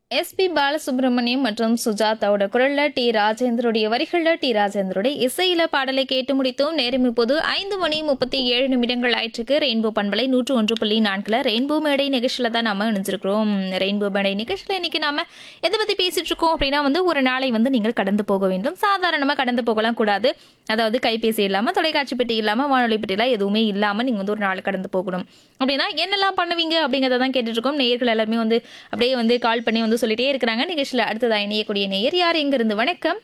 SP Balasubramaniam மற்றும் சுஜாதாவோட குரல்ல D ராஜேந்தருடைய வரிகள்ல டி ராஜேந்தருடைய இசையில பாடலை கேட்டு முடித்தோம் நேரம் இப்போது ஐந்து மணி முப்பத்தி ஏழு நிமிடங்கள் ஆயிற்றுக்கு ரெயின்போ பண்பலை நூற்று ஒன்று புள்ளி நான்குல ரெயின்போ மேடை நிகழ்ச்சியில தான் நாம இணைஞ்சிருக்கிறோம் ரெயின்போ மேடை நிகழ்ச்சியில இன்னைக்கு நாம எதை பத்தி பேசிட்டு இருக்கோம் அப்படின்னா வந்து ஒரு நாளை வந்து நீங்கள் கடந்து போக வேண்டும் சாதாரணமா கடந்து போகலாம் கூடாது அதாவது கைபேசி இல்லாம தொலைக்காட்சி பெட்டி இல்லாம வானொலி பெட்டிலாம் எதுவுமே இல்லாம நீங்க வந்து ஒரு நாள் கடந்து போகணும் அப்படின்னா என்னெல்லாம் பண்ணுவீங்க அப்படிங்கறத தான் கேட்டுட்டு இருக்கோம் நேயர்கள் எல்லாருமே வந்து அப்படியே வந்து கால் பண்ணி வந்து சொல்லிட்டே இருக்கிறாங்க நிகழ்ச்சியில அடுத்ததா இணையக்கூடிய நேயர் யார் எங்க இருந்து வணக்கம்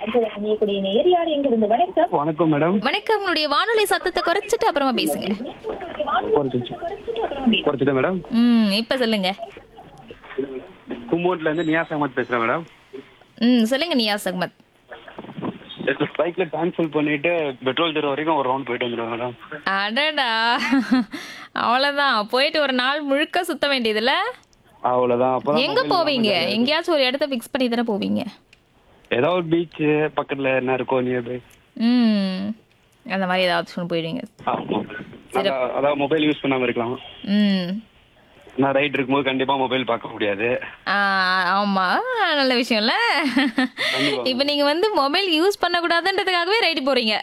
வணக்கம் மேடம் வணக்கம் உங்களுடைய வானொலி சத்தத்தை குறைச்சிட்டு அப்புறமா பேசுங்க குறைச்சிச்சு குறைச்சிட்டேன் மேடம் ம் இப்ப சொல்லுங்க கும்போட்ல இருந்து நியாஸ் அகமத் பேசுறேன் மேடம் ம் சொல்லுங்க நியாஸ் அகமத் பைக்ல ட்ரான்ஸ்ஃபர் பண்ணிட்டு பெட்ரோல் தெரு வரைக்கும் ஒரு ரவுண்ட் போயிட்டு வந்துடுவேன் மேடம் அடடா அவ்வளவுதான் போயிட்டு ஒரு நாள் முழுக்க சுத்த வேண்டியதுல அவ்வளவுதான் அப்பதான் எங்க போவீங்க எங்கேயாச்சும் ஒரு இடத்த ஃபிக்ஸ் பண்ணி தானே போவீங்க ஏதாவது ஒரு பீச் பக்கத்துல என்ன இருக்கோ நியர் பை ம் அந்த மாதிரி ஏதாவது ஒன்று போயிடுவீங்க அதாவது மொபைல் யூஸ் பண்ணாம இருக்கலாம் ம் நான் ரைட் இருக்கும்போது கண்டிப்பா மொபைல் பார்க்க முடியாது ஆ, ஆமா நல்ல விஷயம்ல இப்போ நீங்க வந்து மொபைல் யூஸ் பண்ணக்கூடாதுன்றதுக்காகவே ரைடு போறீங்க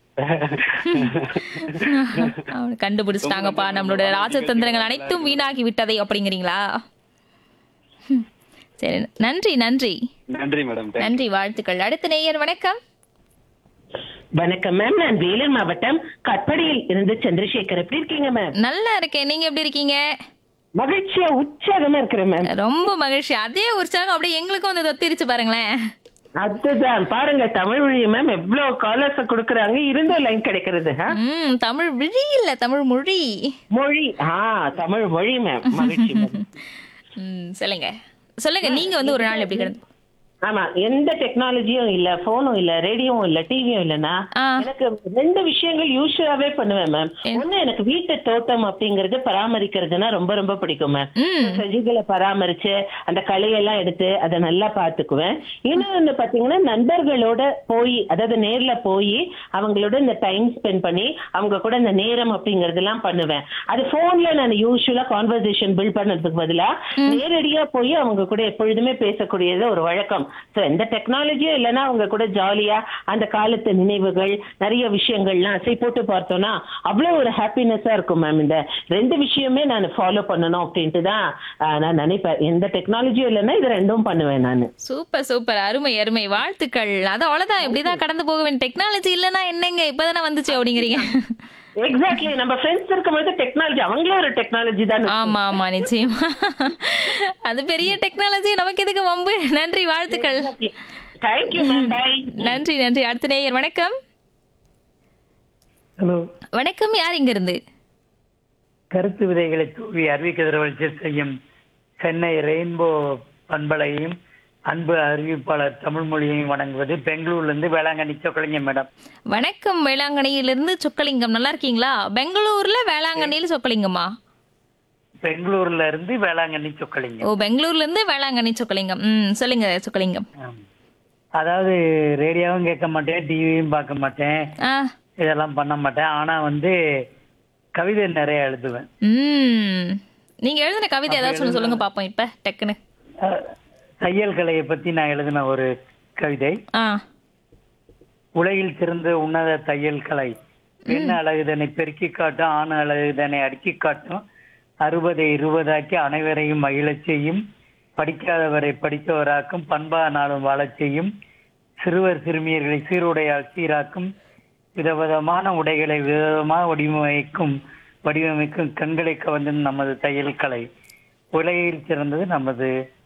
அவனை கண்டுபிடிச்சிட்டாங்கப்பா நம்மளோட ராஜதந்திரங்கள் அனைத்தும் வீணாகி விட்டதை அப்படிங்கிறீங்களா ம். சரி நன்றி நன்றி நன்றி மேடம் நன்றி வாழ்த்துக்கள் அடுத்த நேயர் வணக்கம் வணக்கம் மேம் நான் வேலூர் மாவட்டம் கட்படியில் இருந்து சந்திரசேகர் எப்படி இருக்கீங்க மேம் நல்லா இருக்கேன் நீங்க எப்படி இருக்கீங்க மகிழ்ச்சியா உற்சாகமா இருக்கிறேன் மேம் ரொம்ப மகிழ்ச்சி அதே உற்சாகம் அப்படியே எங்களுக்கும் வந்து தொத்திருச்சு பாருங்களேன் அதுதான் பாருங்க தமிழ் மொழி மேம் எவ்வளவு காலர்ஸ் கொடுக்கறாங்க இருந்தும் லைன் கிடைக்கிறது ஆ? ம் தமிழ் விழி இல்ல தமிழ் மொழி மொழி ஆ தமிழ் மொழி மேம் மகிழ்ச்சி ma'am. ம் சொல்லுங்க சொல்லுங்க நீங்க வந்து ஒரு நாள் எப்படி கிடந்து ஆமா எந்த டெக்னாலஜியும் இல்ல போனும் இல்ல ரேடியோவும் இல்ல டிவியும் இல்லனா ஆ. எனக்கு ரெண்டு விஷயங்கள் யூஸ்வலாவே பண்ணுவேன் மேம் ஒண்ணு எனக்கு வீட்டு தோட்டம் அப்படிங்கறது பராமரிக்கிறதுனா ரொம்ப ரொம்ப பிடிக்கும் மேம் ம் செடிகளை பராமரிச்சு அந்த களையெல்லாம் எடுத்து அதை நல்லா பாத்துக்குவேன் இன்னொன்னு பாத்தீங்கன்னா நண்பர்களோட போய் அதாவது நேர்ல போய் அவங்களோட இந்த டைம் ஸ்பெண்ட் பண்ணி அவங்க கூட இந்த நேரம் அப்படிங்கறதெல்லாம் பண்ணுவேன் அது போன்ல நான் யூஸ்வலா கான்வர்சேஷன் பில்ட் பண்ணதுக்கு பதிலா நேரடியா போய் அவங்க கூட எப்பொழுதுமே பேசக்கூடியது ஒரு வழக்கம் சோ எந்த டெக்னாலஜியும் இல்லைன்னா அவங்க கூட ஜாலியா அந்த காலத்து நினைவுகள் நிறைய விஷயங்கள்லாம் அசை போட்டு பார்த்தோம்னா அவ்வளவு ஒரு ஹாப்பினஸா இருக்கும் மேம் இந்த ரெண்டு விஷயமே நான் ஃபாலோ பண்ணணும் அப்படின்ட்டு தான் ஆஹ், நான் நினைப்பேன் எந்த டெக்னாலஜியும் இல்லைன்னா இது ரெண்டும் பண்ணுவேன் நான் சூப்பர் சூப்பர் அருமை அருமை வாழ்த்துக்கள் அது அவ்வளவுதான் இப்படிதான் கடந்து போக வேண்டிய டெக்னாலஜி இல்லைன்னா என்னங்க இப்பதானே வந்துச்சு அப்படிங்கிறீங்க எக்ஸாக்ட்லி நம்ம ஃப்ரெண்ட்ஸ் இருக்கும்போது டெக்னாலஜி அவங்களே ஒரு டெக்னாலஜி தான் ஆமா ஆமா நிச்சயமா அது பெரிய டெக்னாலஜி நமக்கு எதுக்கு வம்பு நன்றி வாழ்த்துக்கள் தேங்க்யூ மேம் பை நன்றி நன்றி அடுத்த நேயர் வணக்கம் ஹலோ வணக்கம் யார் இங்க இருந்து கருத்து விதைகளை தூவி அறிவிக்கதிரவல் செய்யும் சென்னை ரெயின்போ பண்பலையும் அன்பு அறிவிப்பாளர் தமிழ் மொழியையும் வணங்குவது பெங்களூர்ல இருந்து வேளாங்கண்ணி சொக்கலிங்கம் மேடம் வணக்கம் வேளாங்கண்ணியிலிருந்து சொக்கலிங்கம் நல்லா இருக்கீங்களா பெங்களூர்ல வேளாங்கண்ணியில் சொக்கலிங்கமா பெங்களூர்ல இருந்து வேளாங்கண்ணி சொக்கலிங்கம் ஓ பெங்களூர்ல இருந்து வேளாங்கண்ணி சொக்கலிங்கம் ம் சொல்லுங்க சொக்கலிங்கம் ஆம். அதாவது ரேடியோவும் கேட்க மாட்டேன் டிவியும் பார்க்க மாட்டேன் ஆ இதெல்லாம் பண்ண மாட்டேன் ஆனா வந்து கவிதை நிறைய எழுதுவேன் ம் நீங்க எழுதின கவிதை ஏதாச்சும் ஒண்ணு சொல்லுங்க பாப்போம் இப்ப டக்குன்னு அஹ், தையல் கலையை பத்தி நான் எழுதின ஒரு கவிதை ஆ உலகில் சிறந்த உன்னத தையல் கலை பெண் அழகுதனை பெருக்கி காட்டும் ஆண் அழகுதனை அடுக்கி காட்டும் அறுபதை இருபதாக்கி அனைவரையும் மகிழச் செய்யும் படிக்காதவரை படித்தவராக்கும் பண்பா நாளும் வாழச் செய்யும் சிறுவர் சிறுமியர்களை சீருடையால் சீராக்கும் விதவிதமான உடைகளை விதவிதமாக வடிவமைக்கும் வடிவமைக்கும் கண்களை கவர்ந்தது நமது தையல் கலை உலகில் சிறந்தது நமது